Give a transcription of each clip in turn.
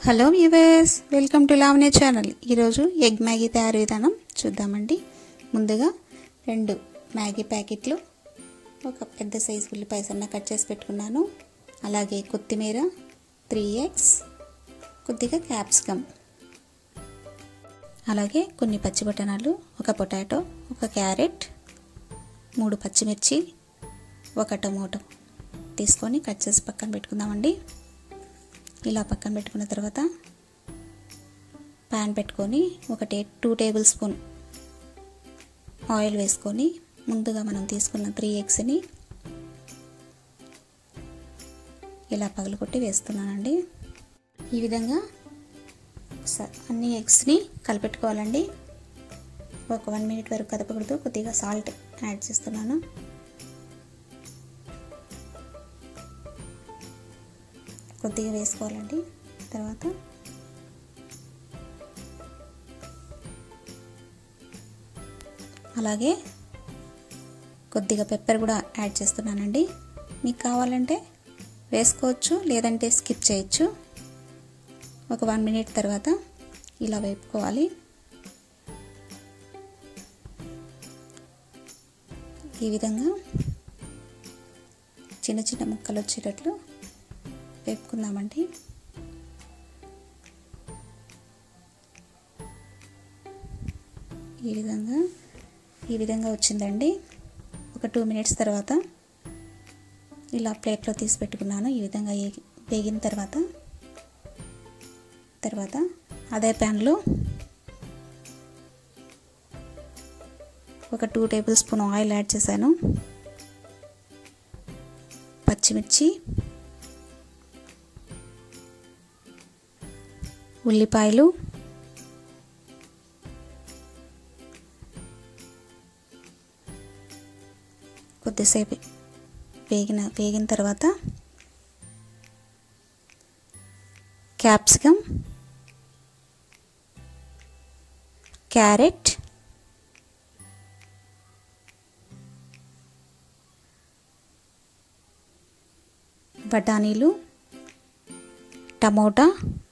hello viewers welcome to Lavanya channel ఈరోజు egg Maggi తయారు విధానం చూద్దామండి ముందుగా రెండు మ్యాగీ ప్యాకెట్లు ఒక పెద్ద సైజు ఉల్లిపాయ సన్న కట్ చేసి పెట్టుకున్నాను అలాగే కొత్తిమీర త్రీ ఎగ్స్ కొద్దిగా క్యాప్సికమ్ అలాగే కొన్ని పచ్చి బఠానాలు ఒక పొటాటో ఒక క్యారెట్ మూడు పచ్చిమిర్చి ఒక టమోటో తీసుకొని కట్ చేసి పక్కన పెట్టుకుందామండి ఇలా పక్కన పెట్టుకున్న తర్వాత ప్యాన్ పెట్టుకొని ఒక టే టూ టేబుల్ స్పూన్ ఆయిల్ వేసుకొని ముందుగా మనం తీసుకున్న త్రీ ఎగ్స్ని ఇలా పగలగొట్టి వేస్తున్నానండి ఈ విధంగా స- అన్ని ఎగ్స్ని కలిపెట్టుకోవాలండి ఒక వన్ మినిట్ వరకు కదపకూడదు కొద్దిగా సాల్ట్ యాడ్ చేస్తున్నాను కొద్దిగా వేసుకోవాలండి తర్వాత అలాగే కొద్దిగా పెప్పర్ కూడా యాడ్ చేస్తున్నానండి మీకు కావాలంటే వేసుకోవచ్చు లేదంటే స్కిప్ చేయొచ్చు ఒక వన్ మినిట్ తర్వాత ఇలా వేపుకోవాలి ఈ విధంగా చిన్న చిన్న ముక్కలు వచ్చేటట్లు వేపుకుందామండి ఈ విధంగా ఈ విధంగా వచ్చిందండి ఒక టూ మినిట్స్ తర్వాత ఇలా ప్లేట్లో తీసి పెట్టుకున్నాను ఈ విధంగా ఏగి- వేగిన తర్వాత తర్వాత అదే ప్యాన్లో ఒక two tablespoon oil add చేశాను పచ్చిమిర్చి ఉల్లిపాయలు కొద్దిసేపు వేగిన వేగిన తర్వాత క్యాప్సికమ్ క్యారెట్ బఠానీలు టమోటా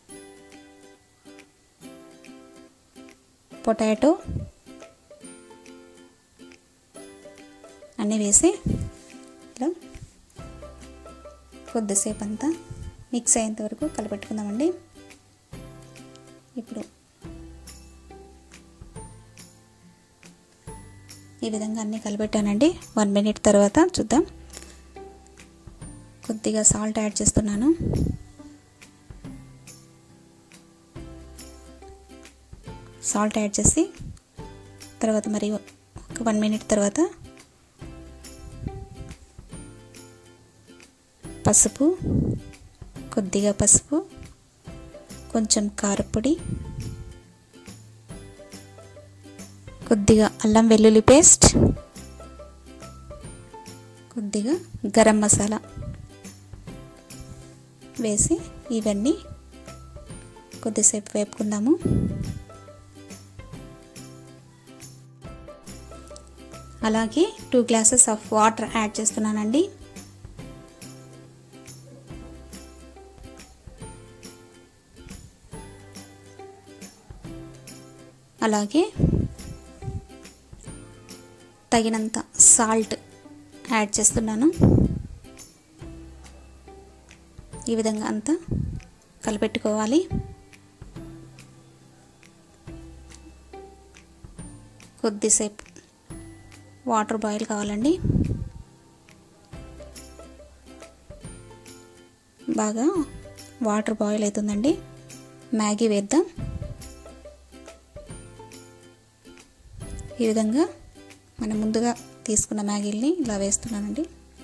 పొటాటో అన్నీ వేసి ఇలా కొద్దిసేపు అంతా మిక్స్ అయ్యేంత వరకు కలిపెట్టుకుందామండి ఇప్పుడు ఈ విధంగా అన్నీ కలిపెట్టానండి వన్ మినిట్ తర్వాత చూద్దాం కొద్దిగా సాల్ట్ యాడ్ చేస్తున్నాను సాల్ట్ యాడ్ చేసి తర్వాత మరి ఒక వన్ మినిట్ తర్వాత పసుపు కొద్దిగా పసుపు కొంచెం కారపొడి కొద్దిగా అల్లం వెల్లుల్లి పేస్ట్ కొద్దిగా గరం మసాలా వేసి ఇవన్నీ కొద్దిసేపు వేపుకుందాము అలాగే two glasses of water add చేస్తున్నానండి అలాగే తగినంత సాల్ట్ యాడ్ చేస్తున్నాను ఈ విధంగా అంతా కలిపెట్టుకోవాలి కొద్దిసేపు వాటర్ బాయిల్ కావాలండి బాగా వాటర్ బాయిల్ అవుతుందండి మ్యాగీ వేద్దాం ఈ విధంగా మనం ముందుగా తీసుకున్న మ్యాగీల్ని ఇలా వేస్తున్నానండి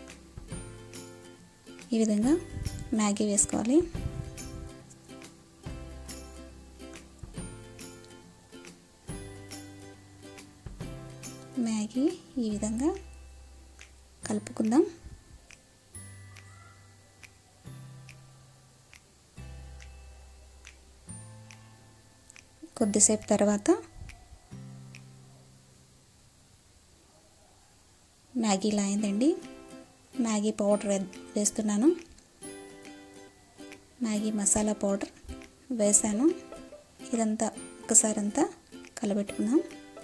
ఈ విధంగా మ్యాగీ వేసుకోవాలి మ్యాగీ ఈ విధంగా కలుపుకుందాం కొద్దిసేపు తర్వాత మ్యాగీ ఇలా అయిందండి మ్యాగీ పౌడర్ వే- వేస్తున్నాను మ్యాగీ మసాలా పౌడర్ వేసాను ఇదంతా ఒకసారి అంతా కలబెట్టుకుందాం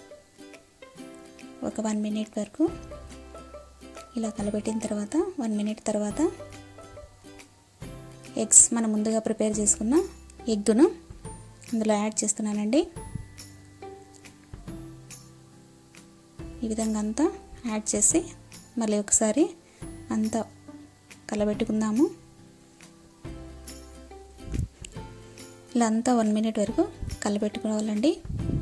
ఒక వన్ మినిట్ వరకు ఇలా కలబెట్టిన తర్వాత వన్ మినిట్ తర్వాత ఎగ్స్ మనం ముందుగా ప్రిపేర్ చేసుకున్న ఎగ్గును అందులో యాడ్ చేస్తున్నానండి ఈ విధంగా అంతా యాడ్ చేసి మళ్ళీ ఒకసారి అంతా కలబెట్టుకుందాము ఇలా అంతా వన్ మినిట్ వరకు కలబెట్టుకోవాలండి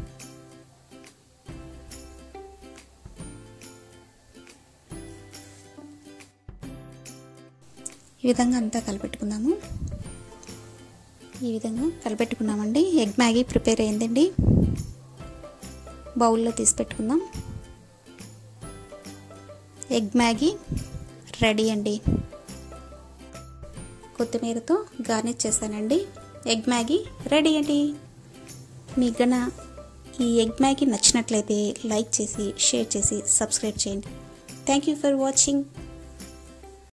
ఈ విధంగా అంతా కలిపెట్టుకుందాము ఈ విధంగా కలిపెట్టుకున్నామండి ఎగ్ మ్యాగీ ప్రిపేర్ అయిందండి బౌల్లో తీసి పెట్టుకుందాం ఎగ్ మ్యాగీ రెడీ అండి కొత్తిమీరతో గార్నిష్ చేశానండి ఎగ్ మ్యాగీ రెడీ అండి మీకు గన ఈ ఎగ్ మ్యాగీ నచ్చినట్లయితే లైక్ చేసి షేర్ చేసి సబ్స్క్రైబ్ చేయండి థ్యాంక్ యూ ఫర్ వాచింగ్